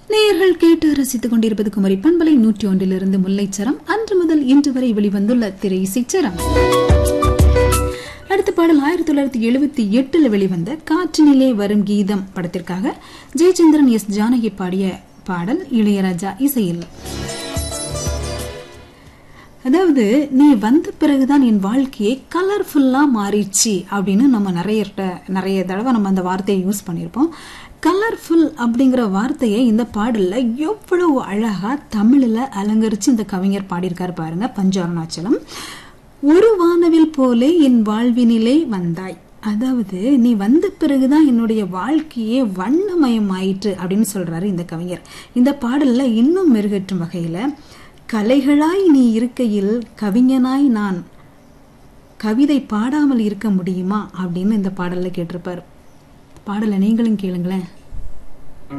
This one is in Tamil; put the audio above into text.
நேயர்கள் கேட்டு ரசித்துக் கொண்டிருப்பது குமரி பண்பலை நூற்றி ஒன்றிலிருந்து முல்லைச்சரம் அன்று முதல் இன்று வரை வெளிவந்துள்ள திரை இசைச்சரம் அடுத்த பாடல் ஆயிரத்தி தொள்ளாயிரத்தி எழுபத்தி எட்டுல வெளிவந்த காற்றினிலே வரும் கீதம் படத்திற்காக ஜெயச்சந்திரன் எஸ் ஜானகி பாடிய பாடல் இளையராஜா இசையில் அதாவது நீ வந்த பிறகுதான் என் வாழ்க்கையே கலர்ஃபுல்லா மாறிடுச்சு அப்படின்னு நம்ம நிறைய நிறைய தடவை நம்ம அந்த வார்த்தையை யூஸ் பண்ணியிருப்போம் கலர்ஃபுல் அப்படிங்கிற வார்த்தையை இந்த பாடல்ல எவ்வளவு அழகா தமிழ்ல அலங்கரிச்சு இந்த கவிஞர் பாடியிருக்காரு பாருங்க பஞ்சாருணாச்சலம் ஒரு வானவில் போலே என் வாழ்வினிலே வந்தாய் அதாவது நீ வந்த பிறகுதான் என்னுடைய வாழ்க்கையே வண்ணமயம் ஆயிற்று அப்படின்னு சொல்றாரு இந்த கவிஞர் இந்த பாடல்ல இன்னும் மெருகேற்றும் வகையில கலைகளாய் நீ இருக்கையில் கவிஞனாய் நான் கவிதை பாடாமல் இருக்க முடியுமா அப்படின்னு இந்த பாடல்ல கேட்டிருப்பார் பாடலை நீங்களும் கேளுங்களேன்